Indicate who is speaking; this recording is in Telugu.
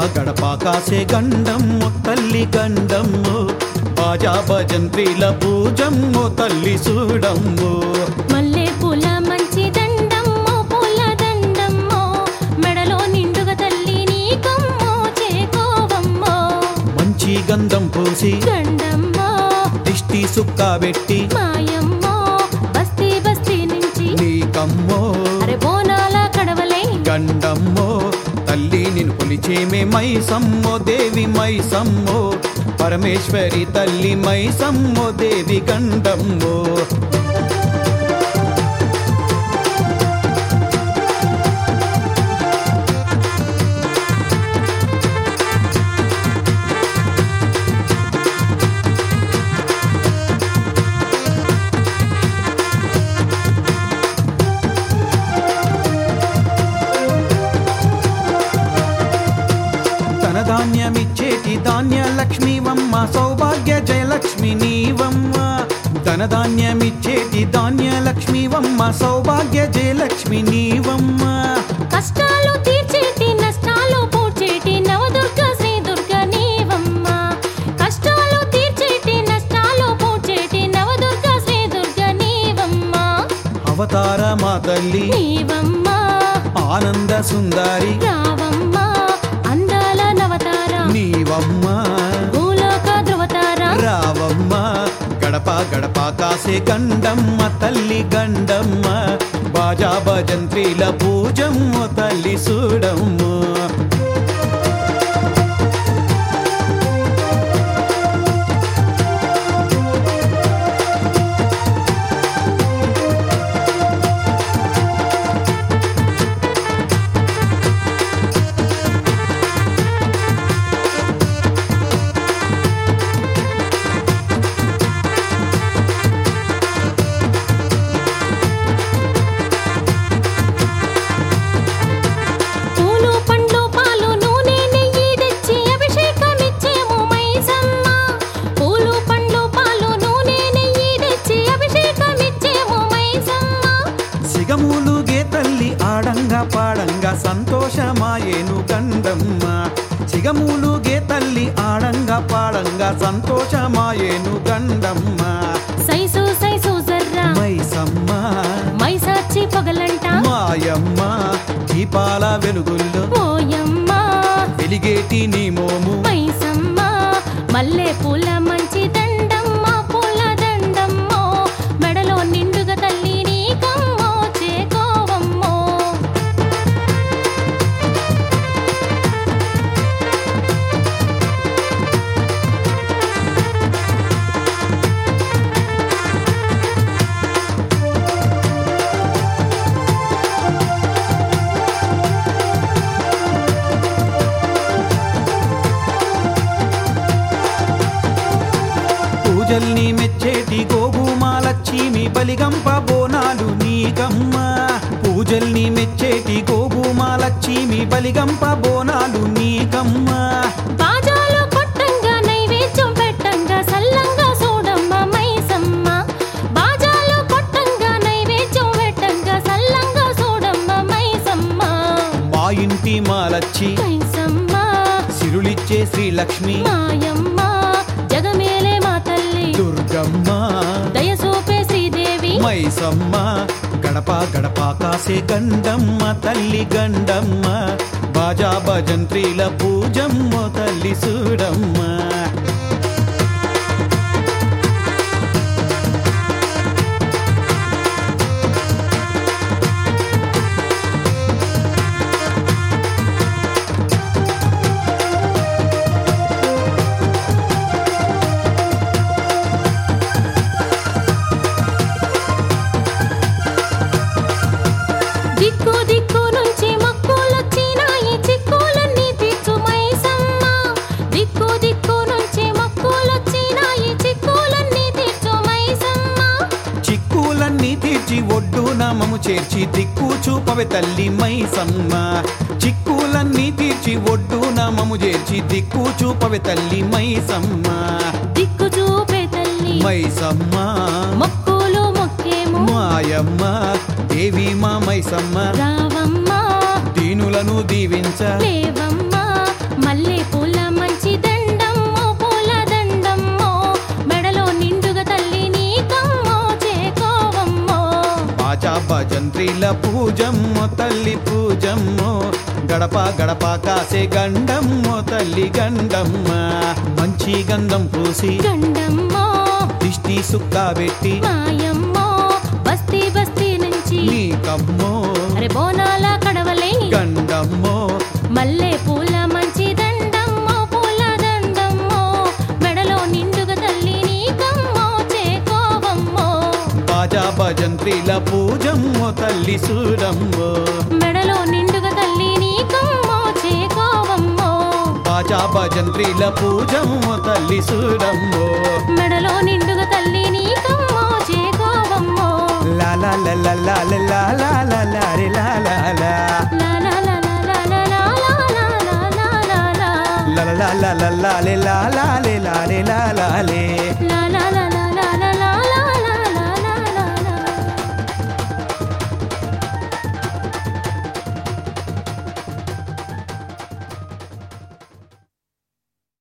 Speaker 1: గడప కాసే గండమ్మో తల్లి గండమ్మో బాజా భజంత్రీల పూజమ్మో తల్లి చూడమ్మో
Speaker 2: మల్లె పూల మంచి దండమ్మో పూల దండమ్మో మెడలో నిండుగా తల్లి నీకమ్మో చేకోవమ్మో
Speaker 1: మంచి గంధం పూసి
Speaker 2: గండమ్మో
Speaker 1: దిష్టి సుక్క పెట్టి
Speaker 2: మాయమ్మో బస్తీ బస్తీ నుంచి
Speaker 1: నీకమ్మో
Speaker 2: అరే బోనాల కడవలై
Speaker 1: గండమ్మో తల్లి నిన్ను కొలిచేమే మైసమ్మో దేవి మైసమ్మో పరమేశ్వరి తల్లి మైసమ్మో దేవి గండమ్మో ధనధాన్యమిచ్చేటి ధాన్య లక్ష్మీవమ్మ సౌభాగ్య జయలక్ష్మి నీవమ్మ ధనధాన్యమిచ్చేటి ధాన్య లక్ష్మీవమ్మ సౌభాగ్య జయలక్ష్మి నీవమ్మ
Speaker 2: కష్టాలు తీర్చేటి నష్టాలు పూడ్చేటి నవదుర్గ శ్రీ దుర్గ నీవమ్మ కష్టాలు తీర్చేటి నష్టాలు పూడ్చేటి నవదుర్గ శ్రీ దుర్గ నీవమ్మ
Speaker 1: అవతార మా తల్లి
Speaker 2: నీవమ్మ
Speaker 1: ఆనంద సుందరి
Speaker 2: రావమ్మ అందాల నవతార
Speaker 1: నీవమ్మ
Speaker 2: భూలోక ధృవతార
Speaker 1: రావమ్మ గడప గడప కాసే గండమ్మ తల్లి గండమ్మ బాజా భజంత్రీల పూజమ్మ తల్లి చూడమ్మ
Speaker 2: పూలు పండ్లు పాలు నూనె నెయ్యి తెచ్చి అభిషేకమిచ్చేము మైసమ్మ పూలు పండ్లు పాలు నూనె నెయ్యి తెచ్చి అభిషేకమిచ్చేము మైసమ్మ
Speaker 1: సిగములుగే తల్లి ఆడంగా పాడంగా సంతోషమాయేను గండమ్మ సిగములుగే తల్లి ఆడంగా పాడంగా సంతోషమాయేను గండమ్మ
Speaker 2: సైసు సైసు జర్రా
Speaker 1: మైసమ్మ
Speaker 2: మైసాచి పొగలంట
Speaker 1: మాయమ్మ దీపాల వెలుగుల్లో
Speaker 2: ఓయమ్మ
Speaker 1: వెలిగేటి నీ మోము
Speaker 2: మైసమ్మ మల్లె పూల మంచి దండమ్మ పూల దండమ్మో మెడలో నిండుగా తల్లి నీకమ్మో చేకోవమ్మో
Speaker 1: పూజల్ని మెచ్చేటి గోగుమాలచ్చిమి బలిగంప బోనాలు నీకమ్మ పూజల్ని మెచ్చేటి గోగుమాలచ్చిమి బలిగంప బోనాలు నీకమ్మ
Speaker 2: బాజాలు కొట్టంగా నైవేద్యం పెట్టంగా సల్లంగా చూడమ్మ మైసమ్మ బాజాలు కొట్టంగా నైవేద్యం పెట్టంగా సల్లంగా చూడమ్మ మైసమ్మ
Speaker 1: మా ఇంటి మాలచ్చి
Speaker 2: మైసమ్మ
Speaker 1: సిరులిచ్చే శ్రీలక్ష్మి
Speaker 2: మాయమ్మ జగమేలే మా తల్లి
Speaker 1: దుర్గమ్మ
Speaker 2: దయసూపే శ్రీదేవి
Speaker 1: మైసమ్మ గడప గడప కాసే గండమ్మ తల్లి గండమ్మ బాజా భజంత్రీల పూజమ్మ తల్లి చూడమ్మ
Speaker 2: దిక్కు దిక్కు నుంచి మక్కులొచ్చినాయి చిక్కులన్నీ తీర్చు మైసమ్మ దిక్కు దిక్కు నుంచి మక్కులొచ్చినాయి చిక్కులన్నీ తీర్చు మైసమ్మ
Speaker 1: చిక్కులన్నీ తీర్చి ఒడ్డు నామము చేర్చి దిక్కు చూపవే తల్లి మైసమ్మ చిక్కులన్నీ తీర్చి ఒడ్డు నామము చేర్చి దిక్కు చూపవే తల్లి మైసమ్మ
Speaker 2: దిక్కు చూపే తల్లి
Speaker 1: మైసమ్మ
Speaker 2: మొక్కులు మొక్కేము
Speaker 1: మాయమ్మ దేవి మా మైసమ్మ
Speaker 2: రావమ్మ
Speaker 1: దీనులను దీవించ
Speaker 2: లేవమ్మ మల్లె
Speaker 1: భజంత్రిల పూజమ్మో తల్లి పూజమ్మో గడప గడప కాసే గండమ్మో తల్లి గండమ్మ మంచి గంధం పూసి
Speaker 2: గండమ్మో
Speaker 1: దిష్టి సుక్క పెట్టి
Speaker 2: మాయమ్మో బస్తీ బస్తీ నుంచి
Speaker 1: నీకమ్మో
Speaker 2: అరే బోనాల కడవలై
Speaker 1: గండమ్మో
Speaker 2: మల్లె పూల మంచి దండమ్మో పూల దండమ్మో మెడలో నిండుగా తల్లి నీకమ్మో చేకోవమ్మో
Speaker 1: బాజా భజంత్రిల పూజమ్మో తల్లి సూడమ్మో
Speaker 2: మెడలో నిండుగా తల్లి నీకమ్మో చేకోవమ్మో
Speaker 1: బాజా భజంత్రిల పూజమ్మో తల్లి సూడమ్మో
Speaker 2: మెడలో నిండుగా తల్లి నీకమ్మో చేకోవమ్మో
Speaker 1: లా లా లా లా లా లా లా లా లా లా రే లా లా లా
Speaker 2: లా లా లా లా లా లా లా లా లా లా లా లా లా.
Speaker 1: లా లా లా లా లా లే లా లా లే లా రే లా లా లే